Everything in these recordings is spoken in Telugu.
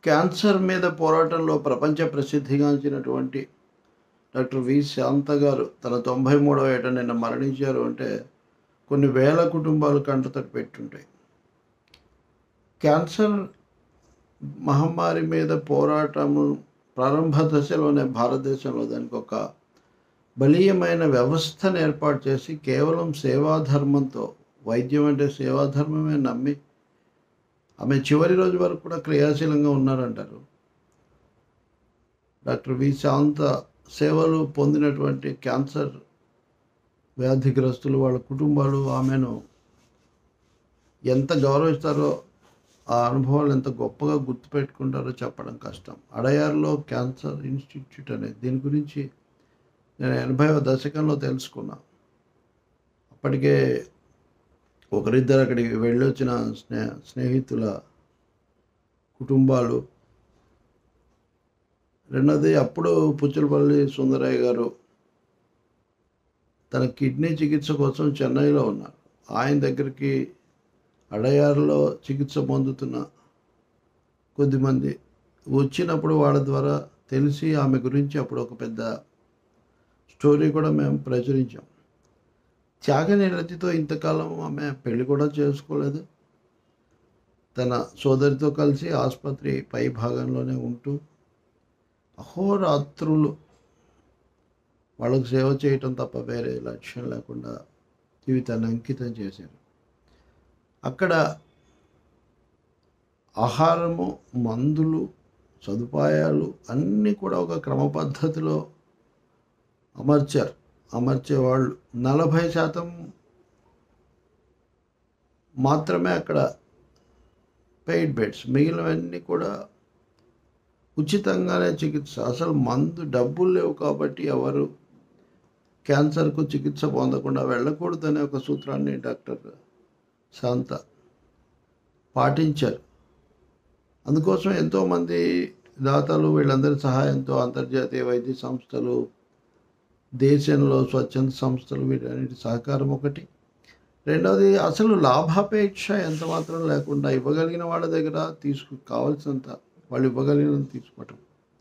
క్యాన్సర్ మీద పోరాటంలో ప్రపంచ ప్రసిద్ధిగాంచినటువంటి డాక్టర్ వి శాంత గారు తన తొంభై మూడవ ఏట నిన్న మరణించారు అంటే కొన్ని వేల కుటుంబాలు కంటతడి పెట్టుంటాయి క్యాన్సర్ మహమ్మారి మీద పోరాటము ప్రారంభ దశలోనే భారతదేశంలో దానికి ఒక బలీయమైన వ్యవస్థను ఏర్పాటు చేసి కేవలం సేవాధర్మంతో వైద్యం అంటే సేవాధర్మమే నమ్మి ఆమె చివరి రోజు వరకు కూడా క్రియాశీలంగా ఉన్నారంటారు డాక్టర్ వి శాంత సేవలు పొందినటువంటి క్యాన్సర్ వ్యాధిగ్రస్తులు వాళ్ళ కుటుంబాలు ఆమెను ఎంత గౌరవిస్తారో ఆ అనుభవాలు ఎంత గొప్పగా గుర్తుపెట్టుకుంటారో చెప్పడం కష్టం అడయార్లో క్యాన్సర్ ఇన్స్టిట్యూట్ అనేది దీని గురించి నేను ఎనభైవ దశకంలో తెలుసుకున్నా అప్పటికే ఒకరిద్దరు అక్కడికి వెళ్ళొచ్చిన స్నే స్నేహితుల కుటుంబాలు రెండోది అప్పుడు పుచ్చలపల్లి సుందరయ్య గారు తన కిడ్నీ చికిత్స కోసం చెన్నైలో ఉన్నారు ఆయన దగ్గరికి అడయారులో చికిత్స పొందుతున్న కొద్దిమంది వచ్చినప్పుడు వాళ్ళ ద్వారా తెలిసి ఆమె గురించి అప్పుడు ఒక పెద్ద స్టోరీ కూడా మేము ప్రచురించాం త్యాగనిరతితో ఇంతకాలం ఆమె పెళ్లి కూడా చేసుకోలేదు తన సోదరితో కలిసి ఆసుపత్రి పై భాగంలోనే ఉంటూ అహోరాత్రులు వాళ్ళకు సేవ చేయటం తప్ప వేరే లక్ష్యం లేకుండా జీవితాన్ని అంకితం చేశారు అక్కడ ఆహారము మందులు సదుపాయాలు అన్నీ కూడా ఒక క్రమ పద్ధతిలో అమర్చారు అమర్చేవాళ్ళు నలభై శాతం మాత్రమే అక్కడ పెయిడ్ బెడ్స్ మిగిలినవన్నీ కూడా ఉచితంగానే చికిత్స అసలు మందు డబ్బులు లేవు కాబట్టి ఎవరు క్యాన్సర్కు చికిత్స పొందకుండా వెళ్ళకూడదనే ఒక సూత్రాన్ని డాక్టర్ శాంత పాటించారు అందుకోసం ఎంతోమంది దాతలు వీళ్ళందరి సహాయంతో అంతర్జాతీయ వైద్య సంస్థలు దేశంలో స్వచ్ఛంద సంస్థలు వీటన్నిటి సహకారం ఒకటి రెండవది అసలు లాభాపేక్ష ఎంత మాత్రం లేకుండా ఇవ్వగలిగిన వాళ్ళ దగ్గర తీసుకు కావాల్సినంత వాళ్ళు ఇవ్వగలిగినంత తీసుకోవటం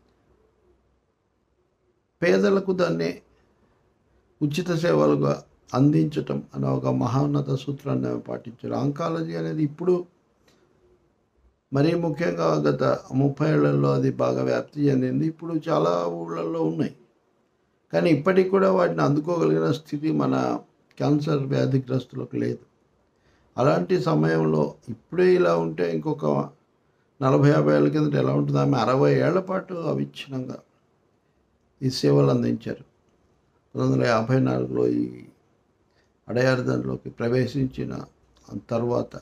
పేదలకు దాన్ని ఉచిత సేవలుగా అందించటం అనే ఒక మహోన్నత సూత్రాన్ని ఆమె పాటించారు ఆంకాలజీ అనేది ఇప్పుడు మరీ ముఖ్యంగా గత ముప్పై ఏళ్లలో అది బాగా వ్యాప్తి చెందింది ఇప్పుడు చాలా ఊళ్ళల్లో ఉన్నాయి కానీ ఇప్పటికి కూడా వాటిని అందుకోగలిగిన స్థితి మన క్యాన్సర్ వ్యాధిగ్రస్తులకు లేదు అలాంటి సమయంలో ఇప్పుడే ఇలా ఉంటే ఇంకొక నలభై యాభై ఏళ్ళ కిందట ఎలా ఉంటుంది ఆమె అరవై ఏళ్ల పాటు అవిచ్ఛిన్నంగా ఈ సేవలు అందించారు పంతొమ్మిది వందల యాభై నాలుగులో ఈ అడయార్దంలోకి ప్రవేశించిన తర్వాత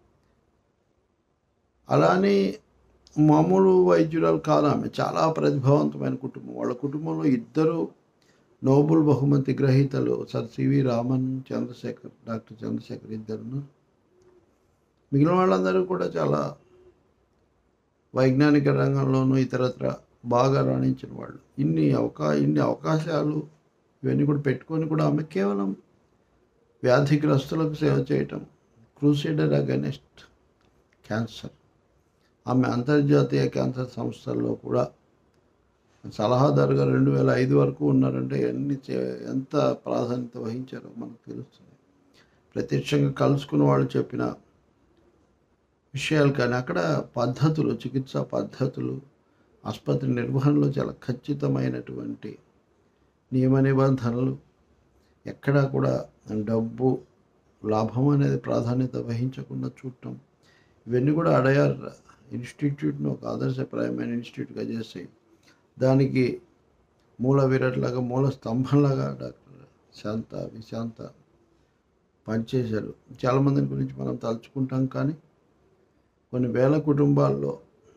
అలానే మామూలు వైద్యురాలు కాదు ఆమె చాలా ప్రతిభావంతమైన కుటుంబం వాళ్ళ కుటుంబంలో ఇద్దరు నోబుల్ బహుమతి గ్రహీతలు సర్ సివి రామన్ చంద్రశేఖర్ డాక్టర్ చంద్రశేఖర్ ఇద్దరును మిగిలిన వాళ్ళందరూ కూడా చాలా వైజ్ఞానిక రంగంలోనూ ఇతరత్ర బాగా రాణించిన వాళ్ళు ఇన్ని అవకా ఇన్ని అవకాశాలు ఇవన్నీ కూడా పెట్టుకొని కూడా ఆమె కేవలం వ్యాధిగ్రస్తులకు సేవ చేయటం క్రూసైడర్ అగెనిస్ట్ క్యాన్సర్ ఆమె అంతర్జాతీయ క్యాన్సర్ సంస్థల్లో కూడా సలహాదారుగా రెండు వేల ఐదు వరకు ఉన్నారంటే ఎన్ని చే- ఎంత ప్రాధాన్యత వహించారో మనకు తెలుస్తుంది ప్రత్యక్షంగా కలుసుకున్న వాళ్ళు చెప్పిన విషయాలు కానీ అక్కడ పద్ధతులు చికిత్సా పద్ధతులు ఆసుపత్రి నిర్వహణలో చాలా ఖచ్చితమైనటువంటి నియమ నిబంధనలు ఎక్కడా కూడా డబ్బు లాభం అనేది ప్రాధాన్యత వహించకుండా చూడటం ఇవన్నీ కూడా అడయార్ ఇన్స్టిట్యూట్ను ఒక ఆదర్శప్రాయమైన ఇన్స్టిట్యూట్గా చేసి దానికి మూల విరట్లాగా మూల స్తంభంలాగా డాక్టర్ శాంత విశాంత పనిచేశారు చాలామందిని గురించి మనం తలుచుకుంటాం కానీ కొన్ని వేల కుటుంబాల్లో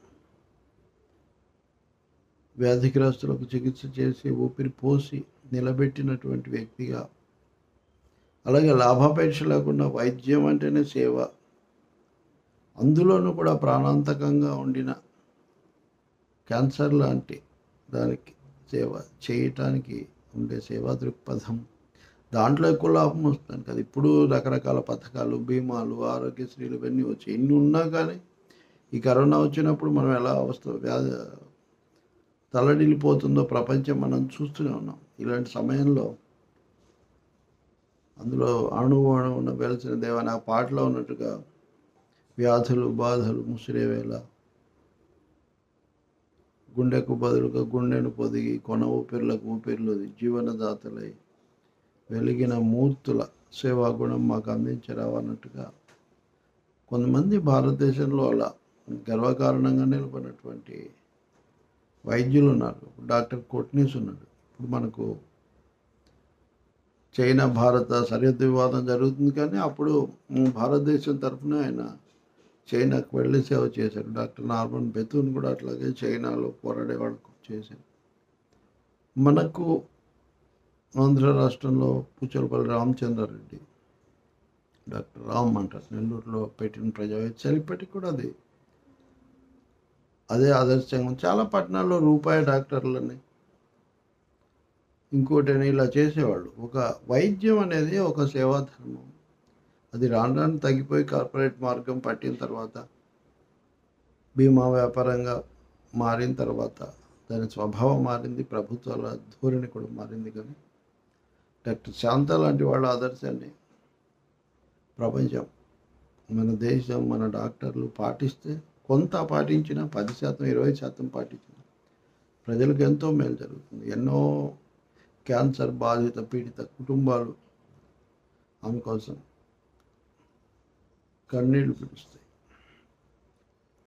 వ్యాధిగ్రస్తులకు చికిత్స చేసి ఊపిరి పోసి నిలబెట్టినటువంటి వ్యక్తిగా అలాగే లాభాపేక్ష లేకుండా వైద్యం అంటేనే సేవ అందులోనూ కూడా ప్రాణాంతకంగా ఉండిన క్యాన్సర్ లాంటి దానికి సేవ చేయటానికి ఉండే సేవా దృక్పథం దాంట్లో ఎక్కువ లాభం వస్తుంది కదా ఇప్పుడు రకరకాల పథకాలు బీమాలు ఆరోగ్యశ్రీలు ఇవన్నీ వచ్చాయి ఇన్ని ఉన్నా కానీ ఈ కరోనా వచ్చినప్పుడు మనం ఎలా అవస్థ వ్యాధి తలడిల్లిపోతుందో ప్రపంచం మనం చూస్తూనే ఉన్నాం ఇలాంటి సమయంలో అందులో అణువు అణువున వెలిసిన దేవా ఆ పాటలో ఉన్నట్టుగా వ్యాధులు బాధలు ముసిరేవేళ గుండెకు బదులుగా గుండెను పొదిగి కొన ఊపిర్లకు ఊపిర్లు జీవనదాతలై వెలిగిన మూర్తుల సేవా గుణం మాకు అందించరావు అన్నట్టుగా కొంతమంది భారతదేశంలో అలా గర్వకారణంగా నిలబడినటువంటి వైద్యులు ఉన్నారు డాక్టర్ కొట్నీస్ ఉన్నాడు ఇప్పుడు మనకు చైనా భారత సరిహద్దు వివాదం జరుగుతుంది కానీ అప్పుడు భారతదేశం తరఫున ఆయన చైనాకు వెళ్ళి సేవ చేశారు డాక్టర్ నార్మన్ బెతూన్ కూడా అట్లాగే చైనాలో పోరాడే వాళ్ళకు చేశారు మనకు ఆంధ్ర రాష్ట్రంలో పుచ్చలపల్లి రామచంద్రారెడ్డి డాక్టర్ రామ్ అంటారు నెల్లూరులో పెట్టిన ప్రజావేత్సలు ఇప్పటికి కూడా అది అదే ఆదర్శంగా చాలా పట్టణాల్లో రూపాయి డాక్టర్లని ఇంకోటి ఇలా చేసేవాళ్ళు ఒక వైద్యం అనేది ఒక సేవా ధర్మం అది రాను రాను తగ్గిపోయి కార్పొరేట్ మార్గం పట్టిన తర్వాత బీమా వ్యాపారంగా మారిన తర్వాత దాని స్వభావం మారింది ప్రభుత్వాల ధోరణి కూడా మారింది కానీ డాక్టర్ శాంత లాంటి వాళ్ళ ఆదర్శాన్ని ప్రపంచం మన దేశం మన డాక్టర్లు పాటిస్తే కొంత పాటించిన పది శాతం ఇరవై శాతం పాటించిన ప్రజలకు ఎంతో మేలు జరుగుతుంది ఎన్నో క్యాన్సర్ బాధిత పీడిత కుటుంబాలు ఆమె కోసం కన్నీళ్లు పిలుస్తాయి